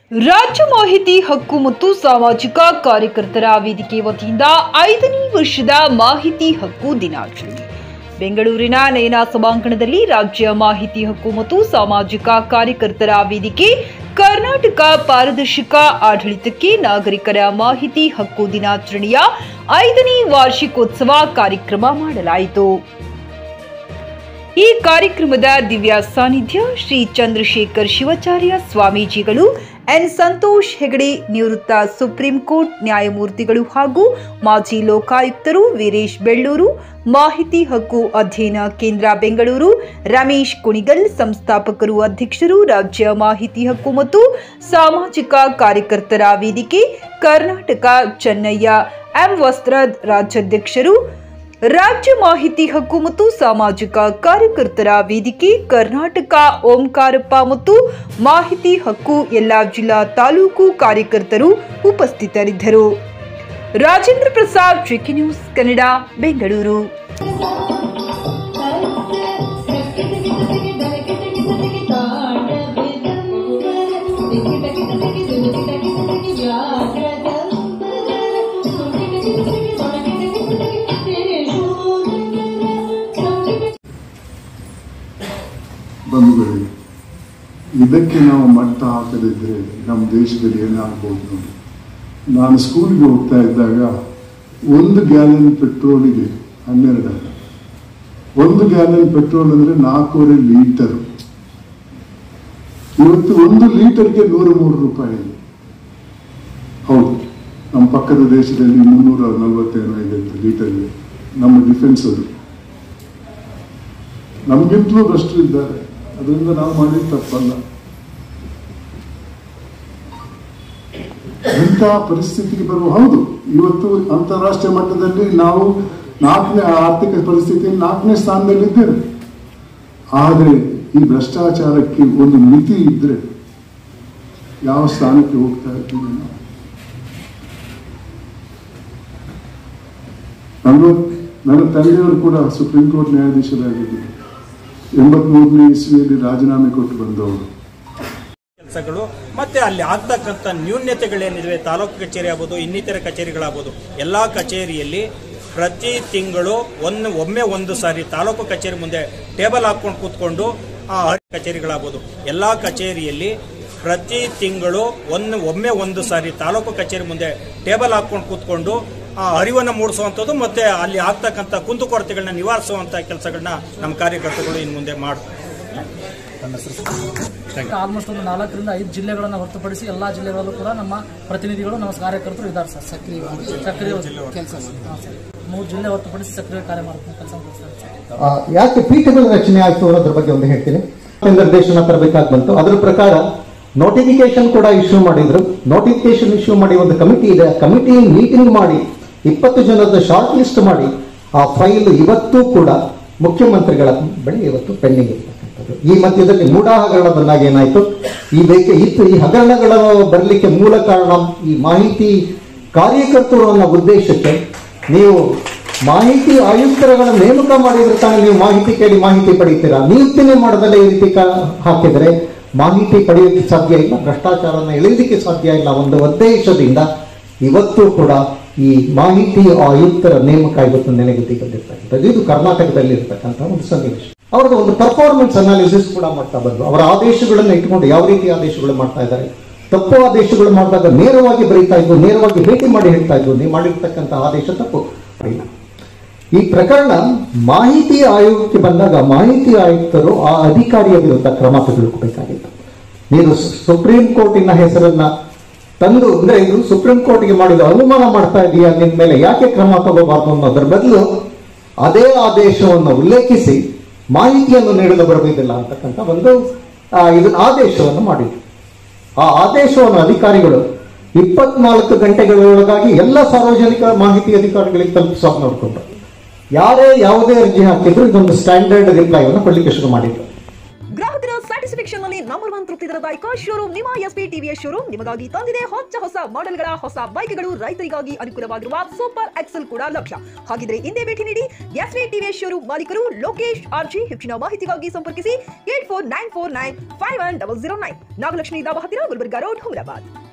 ರಾಜ್ಯ ಮಾಹಿತಿ ಹಕ್ಕು ಮತ್ತು ಸಾಮಾಜಿಕ ಕಾರ್ಯಕರ್ತರ ವೇದಿಕೆ ವತಿಯಿಂದ ಐದನೇ ವರ್ಷದ ಮಾಹಿತಿ ಹಕ್ಕು ದಿನಾಚರಣೆ ಬೆಂಗಳೂರಿನ ನಯನ ಸಭಾಂಗಣದಲ್ಲಿ ರಾಜ್ಯ ಮಾಹಿತಿ ಹಕ್ಕು ಮತ್ತು ಸಾಮಾಜಿಕ ಕಾರ್ಯಕರ್ತರ ವೇದಿಕೆ ಕರ್ನಾಟಕ ಪಾರದರ್ಶಕ ಆಡಳಿತಕ್ಕೆ ನಾಗರಿಕರ ಮಾಹಿತಿ ಹಕ್ಕು ದಿನಾಚರಣೆಯ ಐದನೇ ವಾರ್ಷಿಕೋತ್ಸವ ಕಾರ್ಯಕ್ರಮ ಮಾಡಲಾಯಿತು ಈ ಕಾರ್ಯಕ್ರಮದ ದಿವ್ಯ ಸಾನ್ನಿಧ್ಯ ಶ್ರೀ ಚಂದ್ರಶೇಖರ್ ಶಿವಾಚಾರ್ಯ ಸ್ವಾಮೀಜಿಗಳು ಎನ್ ಸಂತೋಷ್ ಹೆಗಡೆ ನಿವೃತ್ತ ಸುಪ್ರೀಂ ಕೋರ್ಟ್ ನ್ಯಾಯಮೂರ್ತಿಗಳು ಹಾಗೂ ಮಾಜಿ ಲೋಕಾಯುಕ್ತರು ವೀರೇಶ್ ಬೆಳ್ಳೂರು ಮಾಹಿತಿ ಹಕ್ಕು ಅಧ್ಯಯನ ಕೇಂದ್ರ ಬೆಂಗಳೂರು ರಮೇಶ್ ಕುಣಿಗಲ್ ಸಂಸ್ಥಾಪಕರು ಅಧ್ಯಕ್ಷರು ರಾಜ್ಯ ಮಾಹಿತಿ ಹಕ್ಕು ಮತ್ತು ಸಾಮಾಜಿಕ ಕಾರ್ಯಕರ್ತರ ವೇದಿಕೆ ಕರ್ನಾಟಕ ಚೆನ್ನಯ್ಯ ಎಂ ವಸ್ತ್ರದ್ ರಾಜ್ಯಾಧ್ಯಕ್ಷರು ರಾಜ್ಯ ಮಾಹಿತಿ ಹಕ್ಕು ಮತ್ತು ಸಾಮಾಜಿಕ ಕಾರ್ಯಕರ್ತರ ವೇದಿಕೆ ಕರ್ನಾಟಕ ಓಂಕಾರಪ್ಪ ಮತ್ತು ಮಾಹಿತಿ ಹಕ್ಕು ಎಲ್ಲ ಜಿಲ್ಲಾ ತಾಲೂಕು ಕಾರ್ಯಕರ್ತರು ಉಪಸ್ಥಿತರಿದ್ದರು ರಾಜೇಂದ್ರ ಪ್ರಸಾದ್ ಜಿಕೆ ನ್ಯೂಸ್ ಕನ್ನಡ ಬೆಂಗಳೂರು ಬಂಧುಗಳೇ ಇದಕ್ಕೆ ನಾವು ಮಟ್ಟ ಹಾಕದಿದ್ರೆ ನಮ್ಮ ದೇಶದಲ್ಲಿ ಏನಾಗ್ಬೋದು ನೋಡಿ ನಾನು ಸ್ಕೂಲ್ಗೆ ಹೋಗ್ತಾ ಇದ್ದಾಗ ಒಂದು ಗ್ಯಾಲನ್ ಪೆಟ್ರೋಲಿಗೆ ಹನ್ನೆರಡು ಒಂದು ಗ್ಯಾಲನ್ ಪೆಟ್ರೋಲ್ ಅಂದ್ರೆ ನಾಲ್ಕೂವರೆ ಲೀಟರ್ ಇವತ್ತು ಒಂದು ಲೀಟರ್ಗೆ ನೂರ ಮೂರು ರೂಪಾಯಿ ಇದೆ ಹೌದು ನಮ್ಮ ಪಕ್ಕದ ದೇಶದಲ್ಲಿ ಮುನ್ನೂರ ನಲವತ್ತೇನೋ ಇದೆ ಲೀಟರ್ ಇದೆ ನಮ್ಮ ಡಿಫೆನ್ಸ್ ಅದು ನಮ್ಗಿಂತಲೂ ಭ್ರಷ್ಟರು ಇದ್ದಾರೆ ಅದರಿಂದ ನಾವು ಮಾಡಿದ ತಪ್ಪಲ್ಲ ಇಂತಹ ಪರಿಸ್ಥಿತಿಗೆ ಬರುವ ಹೌದು ಇವತ್ತು ಅಂತಾರಾಷ್ಟ್ರೀಯ ಮಟ್ಟದಲ್ಲಿ ನಾವು ನಾಲ್ಕನೇ ಆರ್ಥಿಕ ಪರಿಸ್ಥಿತಿಯಲ್ಲಿ ನಾಲ್ಕನೇ ಸ್ಥಾನದಲ್ಲಿದ್ದೇವೆ ಆದರೆ ಈ ಭ್ರಷ್ಟಾಚಾರಕ್ಕೆ ಒಂದು ಮಿತಿ ಇದ್ರೆ ಯಾವ ಸ್ಥಾನಕ್ಕೆ ಹೋಗ್ತಾ ಇದ್ದೀವಿ ನಾವು ನಲ್ವತ್ ನನ್ನ ತಂದೆಯವರು ಕೂಡ ಸುಪ್ರೀಂ ಕೋರ್ಟ್ ನ್ಯಾಯಾಧೀಶರಾಗಿದ್ದರು ಎಂಬತ್ಮೂರನೇ ಇಸ್ವಿಯಲ್ಲಿ ರಾಜೀನಾಮೆ ಕೊಟ್ಟು ಬಂದವರು ಕೆಲಸಗಳು ಮತ್ತೆ ಅಲ್ಲಿ ಆಗ್ತಕ್ಕಂಥ ನ್ಯೂನ್ಯತೆಗಳೇನಿವೆ ತಾಲೂಕು ಕಚೇರಿ ಆಗ್ಬೋದು ಇನ್ನಿತರ ಕಚೇರಿಗಳಾಗ್ಬೋದು ಎಲ್ಲಾ ಕಚೇರಿಯಲ್ಲಿ ಪ್ರತಿ ತಿಂಗಳು ಒಂದು ಒಮ್ಮೆ ಒಂದು ಸಾರಿ ತಾಲೂಕು ಕಚೇರಿ ಮುಂದೆ ಟೇಬಲ್ ಹಾಕೊಂಡು ಕೂತ್ಕೊಂಡು ಆ ಕಚೇರಿಗಳಾಗ್ಬೋದು ಎಲ್ಲಾ ಕಚೇರಿಯಲ್ಲಿ ಪ್ರತಿ ತಿಂಗಳು ಒಂದು ಒಮ್ಮೆ ಒಂದು ಸಾರಿ ತಾಲೂಕು ಕಚೇರಿ ಮುಂದೆ ಟೇಬಲ್ ಹಾಕೊಂಡು ಕೂತ್ಕೊಂಡು ಆ ಅರಿವನ್ನು ಮೂಡಿಸುವಂಥದ್ದು ಮತ್ತೆ ಅಲ್ಲಿ ಆಗ್ತಕ್ಕಂಥ ಕುಂದುಕೊರತೆಗಳನ್ನ ನಿವಾರಿಸುವಂಥ ಕೆಲಸಗಳನ್ನ ನಮ್ಮ ಕಾರ್ಯಕರ್ತರು ಇನ್ನು ಮುಂದೆ ಮಾಡ್ತಾರೆ ಆಲ್ಮೋಸ್ಟ್ ಒಂದು ನಾಲ್ಕರಿಂದ ಐದು ಜಿಲ್ಲೆಗಳನ್ನು ಹೊರತುಪಡಿಸಿ ಎಲ್ಲಾ ಜಿಲ್ಲೆಗಳಲ್ಲೂ ಕೂಡ ನಮ್ಮ ಪ್ರತಿನಿಧಿಗಳು ನಮ್ಮ ಕಾರ್ಯಕರ್ತರು ಇದ್ದಾರೆ ಸರ್ ಸಕ್ರಿಯ ಸಕ್ರಿಯ ಕೆಲಸ ಮೂರು ಜಿಲ್ಲೆ ಹೊರತುಪಡಿಸಿ ಸಕ್ರಿಯ ಕಾರ್ಯ ಮಾಡ್ಕೊಂಡು ಕೆಲಸ ಮಾಡ್ತಾರೆ ಸರ್ ಆ, ಯಾಕೆ ಪೀಠಗಳ ರಚನೆ ಆಯ್ತು ಅನ್ನೋದ್ರ ಬಗ್ಗೆ ಒಂದು ಹೇಳ್ತೀನಿ ನಿರ್ದೇಶನ ತರಬೇಕಾಗಿ ಬಂತು ಅದರ ಪ್ರಕಾರ ನೋಟಿಫಿಕೇಶನ್ ಕೂಡ ಇಶ್ಯೂ ಮಾಡಿದ್ರು ನೋಟಿಫಿಕೇಶನ್ ಇಶ್ಯೂ ಮಾಡಿ ಒಂದು ಕಮಿಟಿ ಇದೆ ಕಮಿಟಿ ಮೀಟಿಂಗ್ ಮಾಡಿ ಇಪ್ಪತ್ತು ಜನದ ಶಾರ್ಟ್ ಲಿಸ್ಟ್ ಮಾಡಿ ಆ ಫೈಲ್ ಇವತ್ತು ಕೂಡ ಮುಖ್ಯಮಂತ್ರಿಗಳ ಬಳಿ ಇವತ್ತು ಪೆಂಡಿಂಗ್ ಇರ್ತಕ್ಕಂಥದ್ದು ಈ ಮಧ್ಯದಲ್ಲಿ ಮೂಢ ಹಗರಣ ಬಂದಾಗ ಏನಾಯ್ತು ಈ ಬೇಕೆ ಇತ್ತು ಈ ಹಗರಣಗಳ ಬರಲಿಕ್ಕೆ ಮೂಲ ಕಾರಣ ಈ ಮಾಹಿತಿ ಕಾರ್ಯಕರ್ತರು ಅನ್ನೋ ಉದ್ದೇಶಕ್ಕೆ ನೀವು ಮಾಹಿತಿ ಆಯುಕ್ತರುಗಳ ನೇಮಕ ಮಾಡಿದ್ರೆ ತಾನೇ ನೀವು ಮಾಹಿತಿ ಕೇಳಿ ಮಾಹಿತಿ ಪಡೀತೀರಾ ನಿಯುಕ್ತಿನೇ ಮಾಡದಲ್ಲೇ ಈ ರೀತಿ ಕ- ಹಾಕಿದ್ರೆ ಮಾಹಿತಿ ಪಡೆಯೋಕ್ಕೆ ಸಾಧ್ಯ ಇಲ್ಲ ಭ್ರಷ್ಟಾಚಾರನ ಎಳೆಯೋದಕ್ಕೆ ಸಾಧ್ಯ ಇಲ್ಲ ಒಂದು ಉದ್ದೇಶದಿಂದ ಇವತ್ತು ಕೂಡ ಈ ಮಾಹಿತಿ ಆಯುಕ್ತರ ನೇಮಕ ಇವತ್ತು ನೆನೆಗುತ್ತಿಕೊಂಡಿರ್ತಕ್ಕಂಥದ್ದು ಇದು ಕರ್ನಾಟಕದಲ್ಲಿ ಇರ್ತಕ್ಕಂಥ ಒಂದು ಸನ್ನಿವೇಶ ಅವರದ್ದು ಒಂದು ಪರ್ಫಾರ್ಮೆನ್ಸ್ ಅನಾಲಿಸಿಸ್ ಕೂಡ ಮಾಡ್ತಾ ಬಂದ್ರು ಅವರ ಆದೇಶಗಳನ್ನು ಇಟ್ಕೊಂಡು ಯಾವ ರೀತಿ ಆದೇಶಗಳು ಮಾಡ್ತಾ ಇದ್ದಾರೆ ತಪ್ಪು ಆದೇಶಗಳು ಮಾಡಿದಾಗ ನೇರವಾಗಿ ಬರೀತಾ ಇದ್ದು ನೇರವಾಗಿ ಭೇಟಿ ಮಾಡಿ ಹೇಳ್ತಾ ಇದ್ದು ನೀವು ಮಾಡಿರ್ತಕ್ಕಂಥ ಆದೇಶ ತಪ್ಪು ಇಲ್ಲ ಈ ಪ್ರಕರಣ ಮಾಹಿತಿ ಆಯೋಗಕ್ಕೆ ಬಂದಾಗ ಮಾಹಿತಿ ಆಯುಕ್ತರು ಆ ಅಧಿಕಾರಿಯ ವಿರುದ್ಧ ಕ್ರಮ ತೆಗೆದುಕೋಬೇಕಾಗಿತ್ತು ನೀನು ಸು- ಸುಪ್ರೀಂ ಕೋರ್ಟಿನ ಹೆಸರನ್ನ ತಂದು ಅಂದ್ರೆ ಇದು ಸುಪ್ರೀಂ ಕೋರ್ಟ್ಗೆ ಮಾಡಿದ ಅವಮಾನ ಮಾಡ್ತಾ ಇದೀಯಾ ನಿನ್ ಮೇಲೆ ಯಾಕೆ ಕ್ರಮ ತಗೋಬಾರ್ದು ಅನ್ನೋದ್ರ ಬದಲು ಅದೇ ಆದೇಶವನ್ನು ಉಲ್ಲೇಖಿಸಿ ಮಾಹಿತಿಯನ್ನು ನೀಡಲು ಬರುವುದಿಲ್ಲ ಅಂತಕ್ಕಂಥ ಒಂದು ಆ, ಇದನ್ನ ಆದೇಶವನ್ನು ಮಾಡಿದ್ರು ಆ ಆದೇಶವನ್ನು ಅಧಿಕಾರಿಗಳು ಇಪ್ಪತ್ನಾಲ್ಕು ಗಂಟೆಗಳೊಳಗಾಗಿ ಎಲ್ಲ ಸಾರ್ವಜನಿಕ ಮಾಹಿತಿ ಅಧಿಕಾರಿಗಳಿಗೆ ತಲುಪಿಸೋಕೆ ನೋಡ್ಕೊಂಡ್ರು ಯಾರೇ ಯಾವುದೇ ಅರ್ಜಿ ಹಾಕಿದ್ರು ಇದೊಂದು ಸ್ಟ್ಯಾಂಡರ್ಡ್ ರಿಪ್ಲೈವನ್ನು ಕೊಡ್ಲಿಕ್ಕೆ ಶುರು ಮಾಡಿದ್ರು ಗ್ರಾಹಕರ ಸ್ಯಾಟಿಸ್ಫ್ಯಾಕ್ಷನ್ ನಲ್ಲಿ ನಂಬರ್ ಒನ್ ತೃಪ್ತಿದಾಯಕ ಶೋರೂಮ್ ನಿಮ್ಮ ಎಸ್ಪಿ ಟಿವಿಯ ಶೋರೂಮ್ ನಿಮಗಾಗಿ ತಂದಿದೆ ಹೊಚ್ಚ ಹೊಸ ಮಾಡೆಲ್ಗಳ ಹೊಸ ಬೈಕ್ಗಳು ರೈತರಿಗಾಗಿ ಅನುಕೂಲವಾಗಿರುವ ಸೂಪರ್ ಎಕ್ಸೆಲ್ ಕೂಡ ಲಭ್ಯ ಹಾಗಿದ್ರೆ ಹಿಂದೆ ಭೇಟಿ ನೀಡಿ ಎಸ್ಪಿ ಟಿವಿಯ ಶೋರೂಮ್ ಮಾಲೀಕರು ಲೋಕೇಶ್ ಆರ್ಜಿ ಹೆಚ್ಚಿನ ಮಾಹಿತಿಗಾಗಿ ಸಂಪರ್ಕಿಸಿ eight four nine four nine five one double zero nine Nagalakshmi dhaba ಹತ್ತಿರ ಗುಲ್ಬರ್ಗಾ ರೋಡ್ ಹುಮರಾಬಾದ್